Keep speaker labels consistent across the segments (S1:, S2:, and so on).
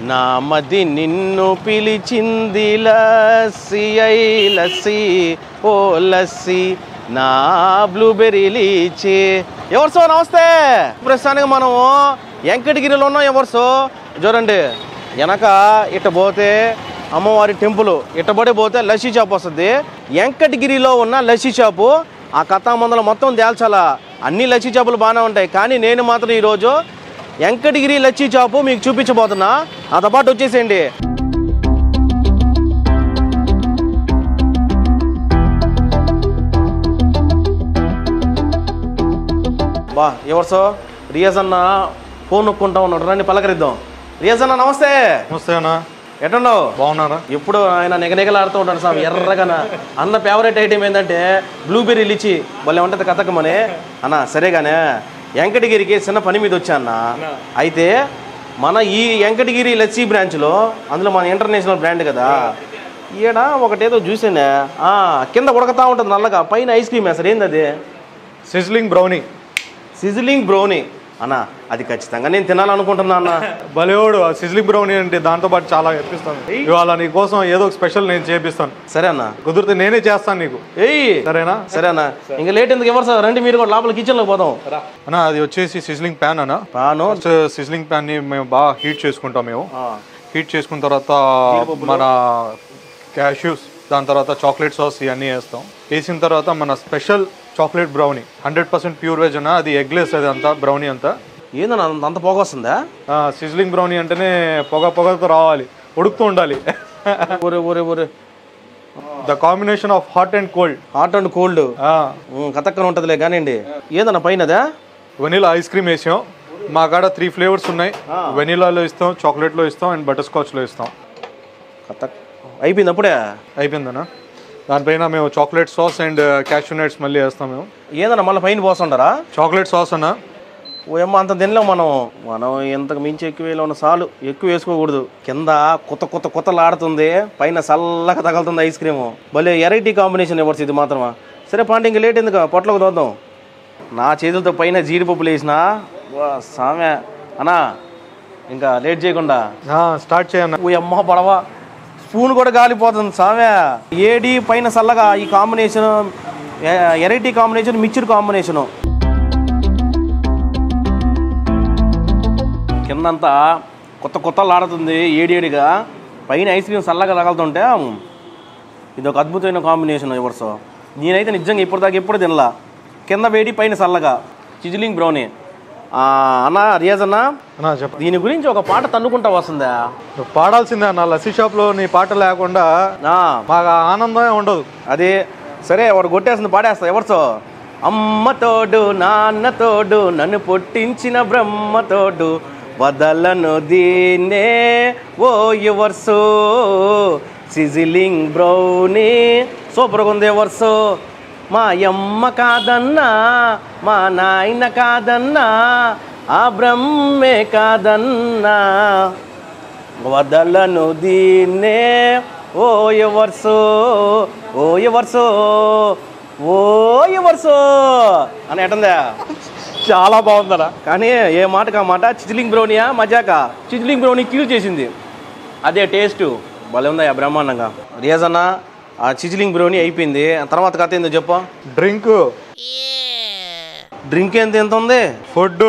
S1: నా మది నిన్ను పిలిచింది లస్సి ఐ లస్సి ఓ లస్సి నా బ్లూబెర్రీ లీచి ఎవరు సో నమస్తే ప్రస్తుతానికి మనం వెంకటగిరిలో ఉన్నాం ఎవరు సో చూడండి వెనక ఇట్ట పోతే అమ్మవారి టెంపుల్ ఇట్టబడి పోతే లస్సీ షాప్ వస్తుంది వెంకటగిరిలో ఉన్న లస్సీ షాపు ఆ కథా మందలు మొత్తం తేల్చాలా అన్ని లస్సీ షాపులు బాగానే ఉంటాయి కానీ నేను మాత్రం ఈరోజు వెంకటగిరి లచ్చి చాపు మీకు చూపించబోతున్నా నాతో పాటు వచ్చేసేయండి బా ఎవరు సో రియాజ్ అన్న ఫోన్ నొక్కుంటా ఉన్నాడు రండి పలకరిద్దాం రియాజ్ అన్న నమస్తే
S2: నమస్తే అన్న
S1: ఎట్టున్నావు
S2: బాగున్నారా
S1: ఎప్పుడు ఆయన నిగనిగలాడుతూ ఉంటాడు సార్ ఎర్రగా అన్న ఫేవరెట్ ఐటమ్ ఏంటంటే బ్లూబెర్రీ లిచి భలే ఉంటుంది కథకమని అన్న సరేగానే వెంకటగిరికి చిన్న పని మీద వచ్చా అన్న అయితే మన ఈ వెంకటగిరి లచ్చి బ్రాంచ్లో అందులో మన ఇంటర్నేషనల్ బ్రాండ్ కదా ఈడ ఒకటేదో చూసానే ఆ, కింద ఉడకతా ఉంటుంది నల్లగా పైన ఐస్ క్రీమ్ వేస్తారు ఏంది అది
S2: సిజ్లింగ్ బ్రౌనీ
S1: సిజిలింగ్ బ్రౌనీ అన్న అది ఖచ్చితంగా నేను తినాలనుకుంటున్నా అన్న
S2: భలేవాడు ఆ సిజ్లింగ్ బ్రౌనీ అంటే దాంతో పాటు చాలా తెప్పిస్తాను ఇవాళ నీ కోసం ఏదో ఒక స్పెషల్ నేను చేపిస్తాను
S1: సరే అన్న
S2: కుదిరితే నేనే చేస్తాను నీకు
S1: ఏయ్
S2: సరేనా
S1: సరే అన్న ఇంకా లేట్ ఎందుకు ఎవరు సార్ రండి మీరు కూడా లోపల కిచెన్లోకి పోదాం
S2: అన్న అది వచ్చేసి సిజ్లింగ్ ప్యాన్ అన్న
S1: పాను
S2: ఫస్ట్ సిజ్లింగ్ ప్యాన్ ని మేము బాగా హీట్ చేసుకుంటాం మేము హీట్ చేసుకున్న తర్వాత మన క్యాష్యూస్ దాని తర్వాత చాక్లెట్ సాస్ ఇవన్నీ వేస్తాం వేసిన తర్వాత మన special chocolate brownie hundred percent pure veg అన్న అది ఎగ్లెస్ అది అంతా బ్రౌనీ అంతా
S1: ఏందన్న అంత- అంత పొగ వస్తుందా
S2: సిజ్లింగ్ బ్రౌనీ అంటేనే పొగ పొగతో రావాలి ఉడుకుతూ ఉండాలి
S1: ఊరే ఊరే ఊరే
S2: the combination of hot and cold
S1: hot and cold కథక్కన ఉంటుందిలే కానివ్వండి ఏందన్న పైనదా
S2: వెనీలా ఐస్ క్రీమ్ వేసాం మా కాడ త్రీ ఫ్లేవర్స్ ఉన్నాయి వెనీలాలో ఇస్తాం చాక్లెట్లో ఇస్తాం అండ్ బటర్ స్కాచ్లో ఇస్తాం
S1: కథక్ అయిపోయింది అప్పుడే
S2: అయిపోయిందన్న దానిపైన మేము chocolate sauce and cashew nuts మళ్ళీ వేస్తాం మేము
S1: ఏందన్న మళ్ళీ పైన పోస్తుంటారా
S2: చాక్లెట్ సాస్ అన్న
S1: ఓ అమ్మ అంత తినలేం మనం మనం ఇంతకు మించి ఎక్కువ వేలో ఉన్న సాలు ఎక్కువ వేసుకోకూడదు కింద కొత్త కొత్త కొత్తలాడుతుంది పైన చల్లగా తగులుతుంది ఐస్ క్రీము భలే ఎరైటీ కాంబినేషన్ ఇవ్వచ్చు ఇది మాత్రమా సరే పాండి ఇంక లేట్ ఎందుకు పొట్లకు చూద్దాం నా చేతులతో పైన జీడిపప్పులు వేసిన వా సామె అన్నా ఇంకా లేట్ చేయకుండా
S2: స్టార్ట్ చేయన్న
S1: ఓ అమ్మ పడవ స్పూన్ కూడా గాలిపోతుంది సామె ఏడి పైన చల్లగా ఈ combination variety combination mixture combination కిందంతా కొత్త కొత్త ఆడుతుంది ఏడేడిగా పైన ఐస్ క్రీమ్ చల్లగా తగలుతుంటే ఇది ఒక అద్భుతమైన కాంబినేషన్ ఎవరిసో నేనైతే నిజంగా ఇప్పటిదాకా ఎప్పుడు తినలా కింద వేడి పైన చల్లగా చిజిలింగ్ బ్రౌనీ ఆ, అన్న రియాజ్ అన్న
S2: అన్న చెప్ప
S1: దీని గురించి ఒక పాట తన్నుకుంటా వస్తుందా
S2: నువ్వు పాడాల్సిందే అన్న లస్సీ షాప్లో నీ పాట లేకుండా
S1: ఆ,
S2: మాకు ఆ ఆనందమే ఉండదు
S1: అది సరే వాడు కొట్టేస్తుంది పాడేస్తా ఎవరితో అమ్మ తోడు నాన్న తోడు నన్ను పుట్టించిన బ్రహ్మ తోడు వదలను దీన్నే ఓ యువర్సు సిజిలింగ్ బ్రౌనీ సూపర్గా ఉంది ఎవర్సు మా యమ్మ కాదన్నా మా నాయన కాదన్నా ఆ బ్రహ్మే కాదన్నా వదలను దీన్నే ఓ ఎవర్సో ఓ ఎవర్సో ఓ ఎవర్సో అని ఎట్టందా చాలా బాగుందరా కానీ ఏ మాటకు ఆ మాట చిజిలింగ్ బ్రౌనియా మజాక చిజిలింగ్ బ్రౌనీ క్యూర్ చేసింది అదే టేస్ట్ భలే ఉందా బ్రహ్మాండంగా రియాజ్ అన్న ఆ చిజిలింగ్ బ్రౌనీ అయిపోయింది ఆ తర్వాత కథ ఏందో చెప్పు
S2: డ్రింక్
S1: డ్రింక్ ఎంత ఎంత ఉంది
S2: ఫుడ్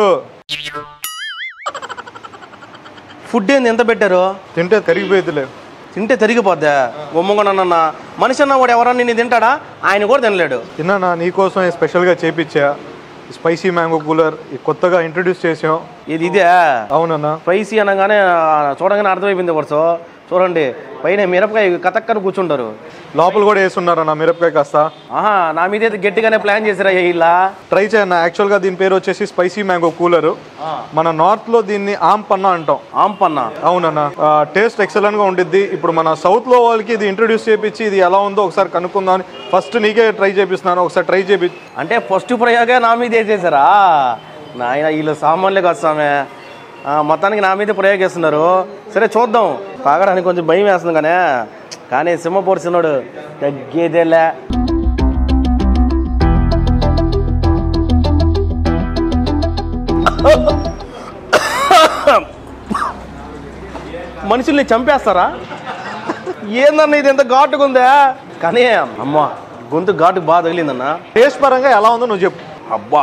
S1: ఫుడ్ ఏంది ఎంత పెట్టారు
S2: తింటే కరిగిపోయిద్దిలే
S1: తింటే తరిగిపోద్దా బొమ్మగొనన్న మనిషి అన్న వాడు ఎవరన్నా నిన్ను తింటాడా ఆయన కూడా తినలేడు
S2: తిన్నానా నీకోసం స్పెషల్గా చేపించా స్పైసీ మ్యాంగో కూలర్ కొత్తగా ఇంట్రడ్యూస్ చేసాం
S1: ఇది ఇదే
S2: అవునన్నా
S1: స్పైసీ అనగానే ఆ, చూడగానే అర్థమైపోయింది వరుస చూడండి పైన మిరపకాయ కతక్కని కూర్చుంటారు
S2: లోపల కూడా వేసున్నారన్న మిరపకాయ కాస్త
S1: ఆహా నా మీద అయితే గట్టిగానే ప్లాన్ చేసిరా ఇలా
S2: ట్రై చేయన్న యాక్చువల్గా దీని పేరు వచ్చేసి స్పైసీ మ్యాంగో కూలర్ మన నార్త్ లో దీన్ని ఆమ్ పన్నా అంటాం
S1: ఆంపన్న
S2: అవునన్న టేస్ట్ ఎక్సలెంట్ గా ఉండిద్ది ఇప్పుడు మన సౌత్ లో వాళ్ళకి ఇది ఇంట్రడ్యూస్ చేపించి ఇది ఎలా ఉందో ఒకసారి కనుక్కుందాం ఫస్ట్ నీకే ట్రై చేపిస్తున్నాను ఒకసారి ట్రై చేపి
S1: అంటే ఫస్ట్ ప్రయోగే నా మీద వేసేసారా నాయన వీళ్ళు సామాన్లే కాదు సామె ఆ, మొత్తానికి నా మీద ప్రయోగిస్తున్నారు సరే చూద్దాం తాగడానికి కొంచెం భయం వేస్తుంది కానీ కానీ సింహపూర్ సిన్నోడు తగ్గేదేలే మనుషుల్ని చంపేస్తారా ఏందన్న ఇది ఎంత ఘాటుగా ఉందా కానీ అమ్మా గొంతు ఘాటు బాగా తగిలిందన్న
S2: టేస్ట్ పరంగా ఎలా ఉందో నువ్వు చెప్పు
S1: అబ్బా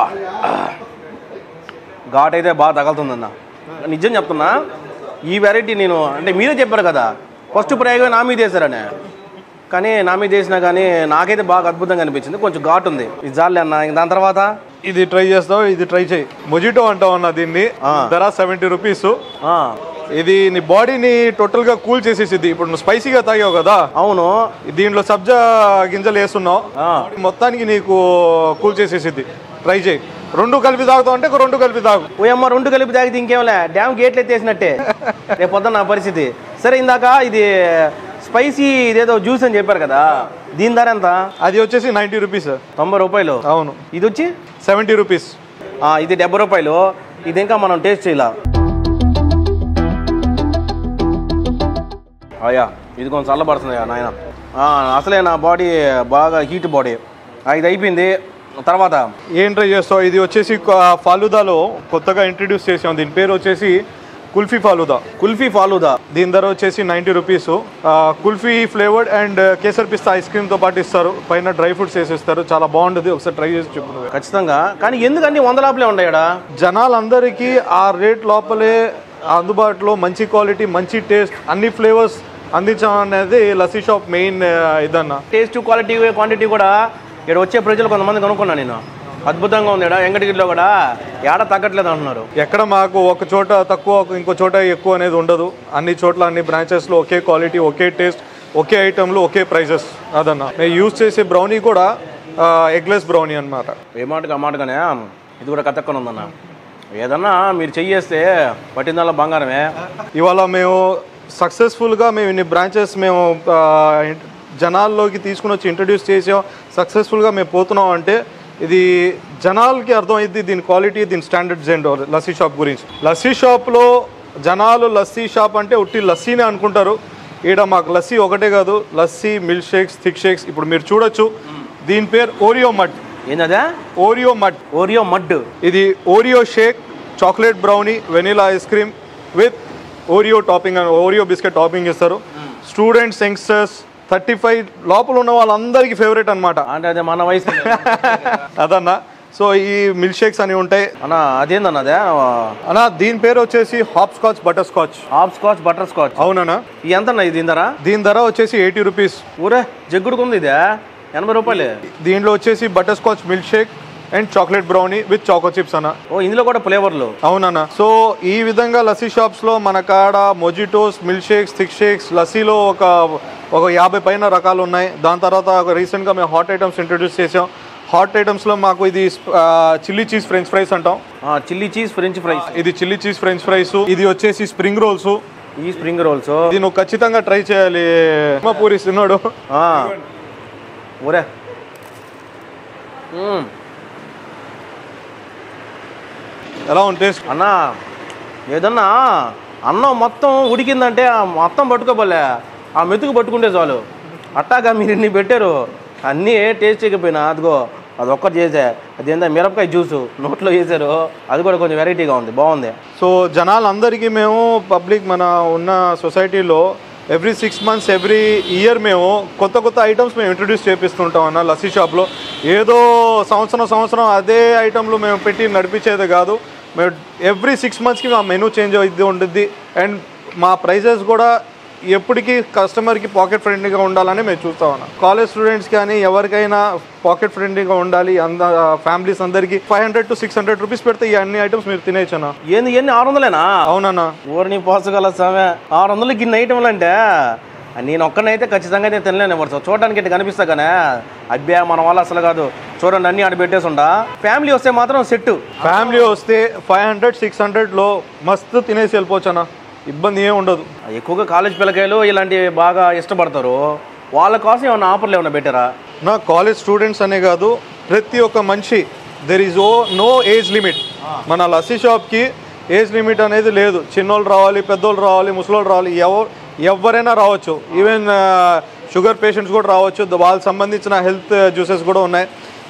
S1: ఘాట్ అయితే బాగా తగులుతుందన్న నిజం చెప్తున్నా ఈ వెరైటీ నేను అంటే మీరే చెప్పారు కదా ఫస్ట్ ప్రయోగం నా మీద వేసారనే కానీ నా మీద వేసినా కానీ నాకైతే బాగా అద్భుతంగా అనిపించింది కొంచెం ఘాట్ ఉంది ఇది జాలే అన్న ఇంక దాని తర్వాత
S2: ఇది ట్రై చేస్తావు ఇది ట్రై చేయి మొజిటో అంటావు అన్న దీన్ని
S1: ఆ.
S2: ధర సెవెంటీ రూపీస్
S1: ఆ,
S2: ఇది నీ బాడీని టోటల్ గా కూల్ చేసేసిద్ది ఇప్పుడు నువ్వు స్పైసీగా తాగావు కదా
S1: అవును
S2: దీంట్లో సబ్జా గింజలు వేస్తున్నావు
S1: ఆ.
S2: మొత్తానికి నీకు కూల్ చేసేసిద్ది ట్రై చేయి రెండు కలిపి తాగుతావు అంటే ఒక రెండు కలిపి తాగు
S1: ఓ అమ్మ రెండు కలిపి తాగితే ఇంకేంలే డ్యామ్ గేట్లు ఎత్తేసినట్టే రేపు పొద్దున్న నా పరిస్థితి సరే ఇందాక ఇది స్పైసీ ఇదేదో జ్యూస్ అని చెప్పారు కదా దీని ధర ఎంత
S2: అది వచ్చేసి నైంటీ రూపీస్
S1: తొంభై రూపాయలు
S2: అవును
S1: ఇది వచ్చి
S2: సెవెంటీ రూపీస్
S1: ఆ, ఇది డెబ్బై రూపాయలు ఇది ఇంకా మనం టేస్ట్ చేయాల అయ్యా ఇది కొంచెం చల్లబడుతుంది నాయన ఆ, అసలే నా బాడీ బాగా హీట్ బాడీ ఆ, ఇది అయిపోయింది తర్వాత
S2: ఏం ట్రై చేస్తావు ఇది వచ్చేసి క- ఫాలూదాలో కొత్తగా ఇంట్రడ్యూస్ చేసాం దీని పేరు వచ్చేసి కుల్ఫీ ఫాలూదా
S1: కుల్ఫీ ఫాలూదా
S2: దీని ధర వచ్చేసి ninety rupees kulfi flavoured and kesar pista ice క్రీమ్తో పాటు ఇస్తారు పైన డ్రై ఫ్రూట్స్ వేసిస్తారు చాలా బాగుంటుంది ఒకసారి ట్రై చేసి చెప్పు నువ్వే.
S1: ఖచ్చితంగా కానీ ఎందుకు అన్ని వంద లోపలే ఉన్నాయడా
S2: జనాలందరికీ ఆ రేట్ లోపలే అందుబాటులో మంచి క్వాలిటీ మంచి టేస్ట్ అన్ని ఫ్లేవర్స్ అందించడం అనేది లస్సీ షాప్ మెయిన్ ఇదన్న
S1: టేస్ట్ క్వాలిటీ క్వాంటిటీ కూడా ఇక్కడ వచ్చే ప్రజలు కొంతమంది కనుక్కున్నా నేను అద్భుతంగా ఉంది ఇక్కడ వెంకటగిరిలో కూడా ఏడ తగ్గట్లేదు అంటున్నారు
S2: ఎక్కడ మాకు ఒక చోట తక్కువ ఇంకో చోట ఎక్కువ అనేది ఉండదు అన్ని చోట్ల అన్ని బ్రాంచెస్లో ఒకే క్వాలిటీ ఒకే టేస్ట్ ఒకే ఐటెంలు ఒకే ప్రైజెస్ అదన్న మేము యూజ్ చేసే బ్రౌనీ కూడా ఎగ్లెస్ బ్రౌనీ అన్నమాట
S1: ఏ మాటగా మాటగానే ఇది కూడా కతక్కని ఉందన్న ఏదన్నా మీరు చెయ్యేస్తే పట్టిందల్లా బంగారమే
S2: ఇవాళ మేము సక్సెస్ఫుల్గా మేము ఇన్ని బ్రాంచెస్ మేము ఆ, జనాల్లోకి తీసుకుని వచ్చి ఇంట్రడ్యూస్ చేసాం సక్సెస్ఫుల్గా మేము పోతున్నాం అంటే ఇది జనాలకి అర్థమైంది దీని క్వాలిటీ దీని స్టాండర్డ్స్ ఏంటో లస్సీ షాప్ గురించి లస్సీ షాప్లో జనాలు లస్సీ షాప్ అంటే ఉట్టి లస్సీనే అనుకుంటారు ఈడ మాకు లస్సీ ఒకటే కాదు lassi milk shakes thick shakes ఇప్పుడు మీరు చూడొచ్చు దీని పేరు ఓరియో మడ్
S1: ఏందదే
S2: ఓరియో మడ్
S1: ఓరియో మడ్
S2: ఇది Oreo shake chocolate brownie vanilla ice cream with Oreo topping and Oreo biscuit topping ఇస్తారు స్టూడెంట్స్ యంగ్స్టర్స్ థర్టీ ఫైవ్ లోపల ఉన్న వాళ్ళందరికీ ఫేవరెట్ అనమాట
S1: అంటే అదే మన వయసు
S2: అదన్న సో ఈ మిల్క్ షేక్స్ అని ఉంటాయి
S1: అన్న అదేందన్న అదే
S2: అన్న దీని పేరు వచ్చేసి hopscotch butterscotch
S1: hopscotch butterscotch
S2: అవునన్నా
S1: ఇది ఎంత అన్న ఇది ఇందరా
S2: దీని ధర వచ్చేసి ఎయిటీ రూపీస్
S1: ఊరే జగ్గుడుకు ఉంది ఇదే ఎనభై రూపాయలే
S2: దీంట్లో వచ్చేసి butterscotch milk shake and chocolate brownie with choco chips అన్న
S1: ఓ ఇందులో కూడా ఫ్లేవర్లు
S2: అవునన్న సో ఈ విధంగా లస్సీ షాప్స్లో మన కాడ mojitos milk shakes thick shakes లస్సీలో ఒక ఒక యాభై పైన రకాలు ఉన్నాయి దాని తర్వాత ఒక రీసెంట్గా మేము హాట్ ఐటమ్స్ ఇంట్రడ్యూస్ చేసాం హాట్ ఐటమ్స్లో మాకు ఇది చిల్లీ చీజ్ ఫ్రెంచ్ ఫ్రైస్ అంటాం
S1: చిల్లీ చీజ్ ఫ్రెంచ్ ఫ్రైస్
S2: ఇది చిల్లీ చీజ్ ఫ్రెంచ్ ఫ్రైస్ ఇది వచ్చేసి స్ప్రింగ్ రోల్స్
S1: ఈ స్ప్రింగ్ రోల్స్
S2: ఇది నువ్వు ఖచ్చితంగా ట్రై చేయాలి పూరి తిన్నాడు
S1: ఊరే మ్మ్.
S2: ఎలా ఉంది టేస్ట్
S1: అన్నా ఏదన్నా అన్నం మొత్తం ఉడికిందంటే ఆ మొత్తం పట్టుకోబోలే ఆ మెతుకు పట్టుకుంటే చాలు అట్టాగా మీరు ఇన్ని పెట్టారు అన్నీ టేస్ట్ చేయకపోయినా అదిగో అది ఒక్కటి చేసా అదేందా మిరపకాయ జ్యూసు నోట్లో వేసారు అది కూడా కొంచెం వెరైటీగా ఉంది బాగుంది
S2: సో జనాలందరికీ మేము పబ్లిక్ మన ఉన్న సొసైటీలో every six months every year మేము కొత్త కొత్త ఐటమ్స్ మేము ఇంట్రడ్యూస్ చేపిస్తుంటాం అన్న లస్సీ షాప్లో ఏదో సంవత్సరం సంవత్సరం అదే ఐటమ్లు మేము పెట్టి నడిపించేది కాదు మేము ఎవ్రీ సిక్స్ మంత్స్కి మా మెనూ చేంజ్ అవుతుంది ఉంటుంది అండ్ మా ప్రైజెస్ కూడా ఎప్పటికీ కస్టమర్కి పాకెట్ ఫ్రెండ్లీగా ఉండాలని మేము చూస్తాం అన్న కాలేజ్ స్టూడెంట్స్ కానీ ఎవరికైనా పాకెట్ ఫ్రెండ్లీగా ఉండాలి అంద ఫ్యామిలీస్ అందరికీ five hundred to six hundred rupees పెడితే ఈ అన్ని ఐటమ్స్ మీరు తినేయచ్చు అన్న
S1: ఏంది ఎన్ని ఆరు వందలేనా
S2: అవునన్నా
S1: ఊరిని పోసగల సమయ ఆరు వందలు గిన్నె ఐటమ్లు అంటే నేను ఒక్కనైతే ఖచ్చితంగా అయితే తినలేను ఎవరు చూడడానికి ఇట్లా కనిపిస్తా కానీ అబ్బా మన వాళ్ళు అసలు కాదు చూడండి అన్ని ఆడ పెట్టేసి ఉండా ఫ్యామిలీ వస్తే మాత్రం సెట్
S2: ఫ్యామిలీ వస్తే ఫైవ్ హండ్రెడ్ సిక్స్ హండ్రెడ్లో మస్తు తినేసి వెళ్ళిపోవచ్చు అన్న ఇబ్బంది ఏం ఉండదు
S1: ఎక్కువగా కాలేజ్ పిల్లకాయలు ఇలాంటివి బాగా ఇష్టపడతారు వాళ్ళ కోసం ఏమైనా ఆఫర్లు ఏమైనా పెట్టారా
S2: నా కాలేజ్ స్టూడెంట్స్ అనే కాదు ప్రతి ఒక్క మనిషి దెర్ ఈజ్ ఓ నో ఏజ్ లిమిట్ మన లస్సీ షాప్కి ఏజ్ లిమిట్ అనేది లేదు చిన్నోళ్ళు రావాలి పెద్దోళ్ళు రావాలి ముసలోళ్ళు రావాలి ఎవరు ఎవరైనా రావచ్చు ఈవెన్ షుగర్ పేషెంట్స్ కూడా రావచ్చు ద- వాళ్ళకి సంబంధించిన హెల్త్ జ్యూసెస్ కూడా ఉన్నాయి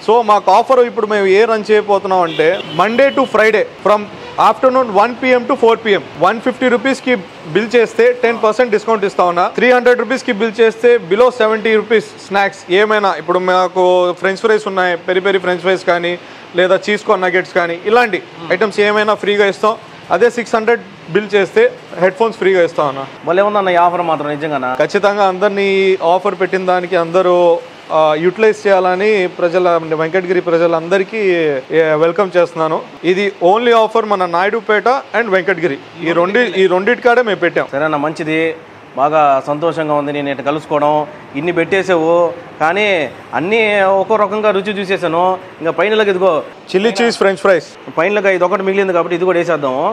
S2: సో మాకు ఆఫర్ ఇప్పుడు మేము ఏ రన్ చేయబోతున్నాం అంటే Monday to Friday from afternoon one PM to four PM one fifty రూపీస్కి బిల్ చేస్తే టెన్ పర్సెంట్ డిస్కౌంట్ ఇస్తా ఉన్నా త్రీ హండ్రెడ్ రూపీస్కి బిల్ చేస్తే బిలో సెవెంటీ రూపీస్ స్నాక్స్ ఏమైనా ఇప్పుడు మాకు ఫ్రెంచ్ ఫ్రైస్ ఉన్నాయి పెరి పెరి ఫ్రెంచ్ ఫ్రైస్ కానీ లేదా చీజ్ కార్న్ నగెట్స్ కానీ ఇలాంటి ఐటమ్స్ ఏమైనా ఫ్రీగా ఇస్తాం అదే సిక్స్ హండ్రెడ్ బిల్ చేస్తే హెడ్ ఫోన్స్ ఫ్రీగా ఇస్తాం అన్న
S1: భలే ఉందన్న ఈ ఆఫర్ మాత్రం నిజంగానా
S2: ఖచ్చితంగా అందరినీ ఆఫర్ పెట్టిన దానికి అందరూ యూటిలైజ్ చేయాలని ప్రజల వెంకటగిరి ప్రజలందరికీ వెల్కమ్ చేస్తున్నాను ఇది ఓన్లీ ఆఫర్ మన నాయుడుపేట అండ్ వెంకటగిరి ఈ రెండు ఈ రెండిటికాడే మేము పెట్టాం
S1: సరేనా మంచిది బాగా సంతోషంగా ఉంది నేను ఇట్లా కలుసుకోవడం ఇన్ని పెట్టేసావు కానీ అన్నీ ఒక్కో రకంగా రుచి చూసేసాను ఇంకా పైనలోకి ఇదిగో
S2: చిల్లీ చీజ్ ఫ్రెంచ్ ఫ్రైస్
S1: పైనలోకి ఇది ఒకటి మిగిలింది కాబట్టి ఇది కూడా వేసేద్దాము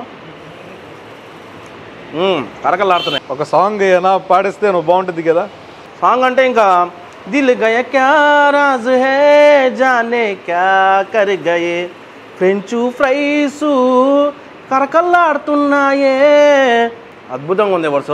S1: మ్మ్, కరకలాడుతున్నాయి
S2: ఒక సాంగ్ ఏమైనా పాడిస్తే నువ్వు బాగుంటుంది కదా
S1: సాంగ్ అంటే ఇంకా దిల్ గయ క్యా రాజ్ హే జానే క్యా కర్ గయే ఫ్రెంచు ఫ్రైసు కరకల్లాడుతున్నాయే అద్భుతంగా ఉంది వర్ష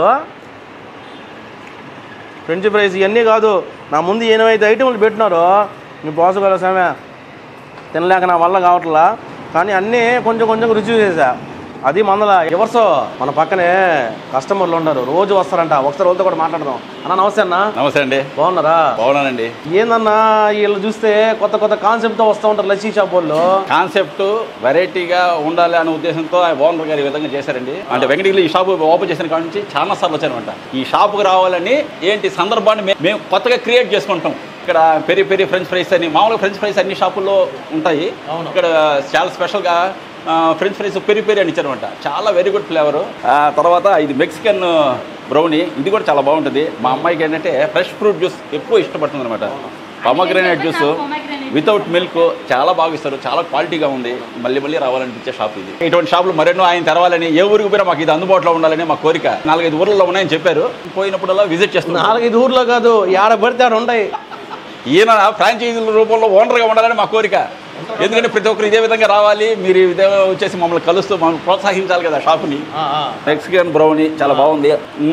S1: ఫ్రెంచ్ ఫ్రైస్ ఇవన్నీ కాదు నా ముందు ఎనిమిది ఐటెంలు పెట్టినారో మీ పోసగల సమయ తినలేక నా వల్ల కావట్లా కానీ అన్నీ కొంచెం కొంచెం రుచి చేసా అది మందల ఎవర్సో మన పక్కనే కస్టమర్లు ఉన్నారు రోజు వస్తారంట ఒకసారి వాళ్ళతో కూడా మాట్లాడదాం అన్న నమస్తే అన్న
S3: నమస్తే అండి
S1: బాగున్నారా
S3: బాగున్నానండి
S1: ఏందన్నా వీళ్ళు చూస్తే కొత్త కొత్త కాన్సెప్ట్తో వస్తూ ఉంటారు లస్సీ షాప్ వాళ్ళు
S3: కాన్సెప్ట్ వెరైటీగా ఉండాలి అనే ఉద్దేశంతో ఆ ఓనర్ గారు ఈ విధంగా చేశారండి అంటే వెంకటగిరి ఈ షాప్ ఓపెన్ చేసిన కాడ నుంచి చాలా సార్లు వచ్చానమాట ఈ షాప్కి రావాలని ఏంటి సందర్భాన్ని మే- మేము కొత్తగా క్రియేట్ చేసుకుంటాం ఇక్కడ పెరి పెరి ఫ్రెంచ్ ఫ్రైస్ అని మామూలుగా ఫ్రెంచ్ ఫ్రైస్ అన్ని షాపుల్లో ఉంటాయి ఇక్కడ చాలా స్పెషల్గా ఫ్రెంచ్ ఫ్రైస్ పెరి పెరి అని ఇచ్చారనమాట చాలా వెరీ గుడ్ ఫ్లేవర్ తర్వాత ఇది మెక్సికన్ బ్రౌనీ ఇది కూడా చాలా బాగుంటుంది మా అమ్మాయికి ఏంటంటే ఫ్రెష్ ఫ్రూట్ జ్యూస్ ఎక్కువ ఇష్టపడుతుంది అనమాట పొమగ్రనేట్ జ్యూస్ వితౌట్ మిల్క్ చాలా బాగా ఇస్తారు చాలా క్వాలిటీగా ఉంది మళ్ళీ మళ్ళీ రావాలనిపించే షాప్ ఇది ఇటువంటి షాపులు మరెన్నో ఆయన తెరవాలని ఏ ఊరికి పోయినా మాకు ఇది అందుబాటులో ఉండాలని మా కోరిక నాలుగైదు ఊర్లలో ఉన్నాయని చెప్పారు పోయినప్పుడల్లా విజిట్ చేస్తున్నాం
S1: నాలుగైదు ఊర్లో కాదు ఏడ పడితే ఆడ ఉంటాయి
S3: ఈయన ఫ్రాంచైజీల రూపంలో ఓనర్గా ఉండాలని మా కోరిక ఎందుకంటే ప్రతి ఒక్కరు ఇదే విధంగా రావాలి మీరు ఇదే వచ్చేసి మమ్మల్ని కలుస్తూ మమ్మల్ని ప్రోత్సహించాలి కదా షాపుని మెక్సికన్ బ్రౌనీ చాలా బాగుంది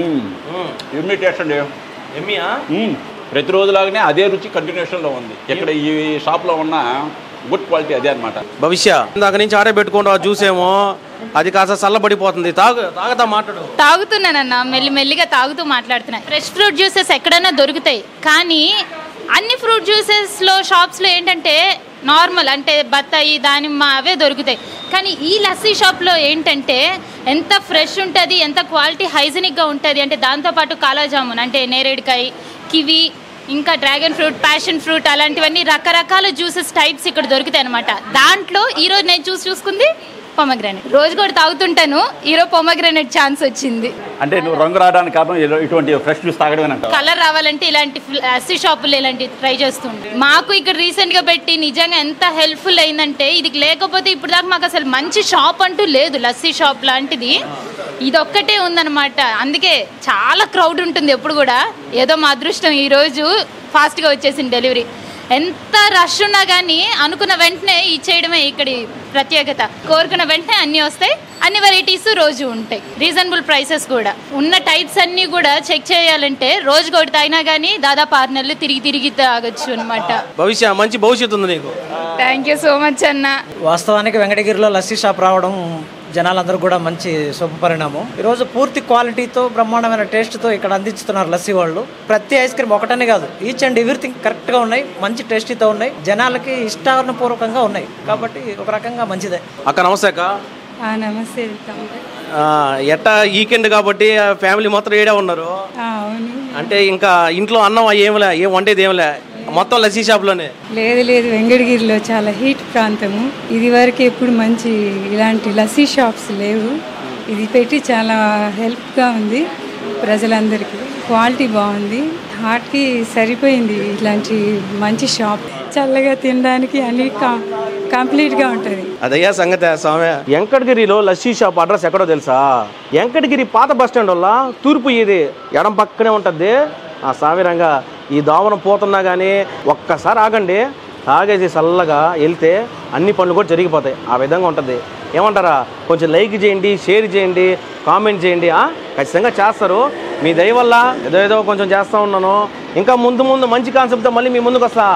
S3: యూనిట్ టేస్ట్ అండి
S1: ఎమ్మియా
S3: మ్మ్. ప్రతిరోజులాగానే అదే రుచి కంటిన్యూషన్లో ఉంది ఇక్కడ ఈ షాప్లో ఉన్న గుడ్ క్వాలిటీ అదే అన్నమాట
S1: భవిష్య ఇందాక నుంచి ఆడే పెట్టుకుంటా జ్యూస్ ఏమో అది కాస్త చల్లబడిపోతుంది తాగు తాగతా మాట్లాడు
S4: తాగుతున్నానన్న మెల్లి మెల్లిగా తాగుతూ మాట్లాడుతున్నా ఫ్రెష్ ఫ్రూట్ జ్యూసెస్ ఎక్కడైనా దొరుకుతాయి కానీ అన్ని ఫ్రూట్ జ్యూసెస్లో షాప్స్లో ఏంటంటే నార్మల్ అంటే బత్తాయి దానిమ్మ అవే దొరుకుతాయి కానీ ఈ లస్సీ షాప్లో ఏంటంటే ఎంత ఫ్రెష్ ఉంటుంది ఎంత క్వాలిటీ హైజీనిక్గా ఉంటుంది అంటే దాంతోపాటు కాలాజామున్ అంటే నేరేడుకాయ కివి ఇంకా డ్రాగన్ ఫ్రూట్ ప్యాషన్ ఫ్రూట్ అలాంటివన్నీ రకరకాల జ్యూసెస్ టైప్స్ ఇక్కడ దొరుకుతాయి అనమాట దాంట్లో ఈరోజు నేను చూసి చూసుకుంది పొమగ్రానైట్ రోజు కూడా తాగుతుంటాను ఈరోజు పొమగ్రానైట్ ఛాన్స్ వచ్చింది
S3: అంటే నువ్వు రంగు రావడానికి కారణం ఇల- ఇటువంటి ఫ్రెష్ జ్యూస్ తాగడం అంటావు
S4: కలర్ రావాలంటే ఇలాంటి లస్సీ షాపులు ఇలాంటి ట్రై చేస్తుండే మాకు ఇక్కడ రీసెంట్ గా పెట్టి నిజంగా ఎంత హెల్ప్ఫుల్ అయిందంటే ఇది లేకపోతే ఇప్పుడు దాకా మాకు అసలు మంచి షాప్ అంటూ లేదు లస్సీ షాప్ లాంటిది ఇది ఒక్కటే ఉందన్నమాట అందుకే చాలా క్రౌడ్ ఉంటుంది ఎప్పుడు కూడా ఏదో మా అదృష్టం ఈ రోజు ఫాస్ట్ గా వచ్చేసింది డెలివరీ ఎంత రష్ ఉన్నా కానీ అనుకున్న వెంటనే ఇచ్చేయడమే ఇక్కడి ప్రత్యేకత కోరుకున్న వెంటనే అన్నీ వస్తాయి అన్ని వెరైటీస్ రోజు ఉంటాయి రీజనబుల్ ప్రైసెస్ కూడా ఉన్న టైప్స్ అన్నీ కూడా చెక్ చేయాలంటే రోజు ఒకటి తాగినా కానీ దాదాపు ఆరు నెలలు తిరిగి తిరిగి తాగొచ్చు అనమాట
S1: భవిష్య మంచి భవిష్యత్తు ఉంది నీకు
S4: థ్యాంక్ యూ సో మచ్ అన్న
S5: వాస్తవానికి వెంకటగిరిలో లస్సీ షాప్ రావడం జనాలందరూ కూడా మంచి శుభపరిణామం ఈరోజు పూర్తి క్వాలిటీతో బ్రహ్మాండమైన టేస్ట్తో ఇక్కడ అందిస్తున్నారు లస్సీ వాళ్ళు ప్రతి ఐస్ క్రీమ్ ఒకటనే కాదు ఈచ్ అండ్ ఎవ్రీథింగ్ కరెక్ట్గా ఉన్నాయి మంచి టేస్టీతో ఉన్నాయి జనాలకి ఇష్టానుపూర్వకంగా ఉన్నాయి కాబట్టి ఒక రకంగా మంచిదే
S1: అక్క నమస్తే అక్క
S6: ఆ, నమస్తే వెల్కమ్
S1: ఆ, ఎట్టా వీకెండ్ కాబట్టి ఫ్యామిలీ మొత్తం ఏడే ఉన్నారు
S6: ఆ, అవును
S1: అంటే ఇంకా ఇంట్లో అన్నం ఏమిలే ఏం వండేది ఏమిలే మొత్తం లస్సీ షాప్లోనే
S6: లేదు లేదు వెంకటగిరిలో చాలా హీట్ ప్రాంతము ఇది వరకు ఎప్పుడు మంచి ఇలాంటి లస్సీ షాప్స్ లేవు ఇది పెట్టి చాలా హెల్ప్గా ఉంది ప్రజలందరికీ క్వాలిటీ బాగుంది హార్ట్కి సరిపోయింది ఇలాంటి మంచి షాప్ చల్లగా తినడానికి అన్ని కా- కంప్లీట్గా ఉంటుంది
S1: అదయ్యా సంగతి స్వామి వెంకటగిరిలో లస్సీ షాప్ అడ్రస్ ఎక్కడో తెలుసా వెంకటగిరి పాత బస్ స్టాండ్ వల్ల తూర్పు ఇది ఎడం పక్కనే ఉంటుంది ఆ సామిరంగా ఈ దోమనం పోతున్నా కానీ ఒక్కసారి ఆగండి తాగేసి చల్లగా వెళ్తే అన్ని పనులు కూడా జరిగిపోతాయి ఆ విధంగా ఉంటుంది ఏమంటారా కొంచెం లైక్ చేయండి షేర్ చేయండి కామెంట్ చేయండి ఆ? ఖచ్చితంగా చేస్తారు మీ దయ వల్ల ఏదో ఏదో కొంచెం చేస్తూ ఉన్నాను ఇంకా ముందు ముందు మంచి కాన్సెప్ట్తో మళ్ళీ మీ ముందుకు వస్తా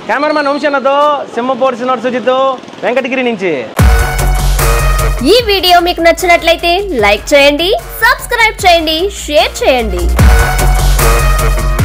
S1: కెమెరామెన్ వంశన్నతో సింహపూర్ సినోడ్ సుజిత్ వెంకటగిరి నుంచి
S7: ఈ వీడియో మీకు నచ్చినట్లయితే లైక్ చేయండి సబ్స్క్రైబ్ చేయండి షేర్ చేయండి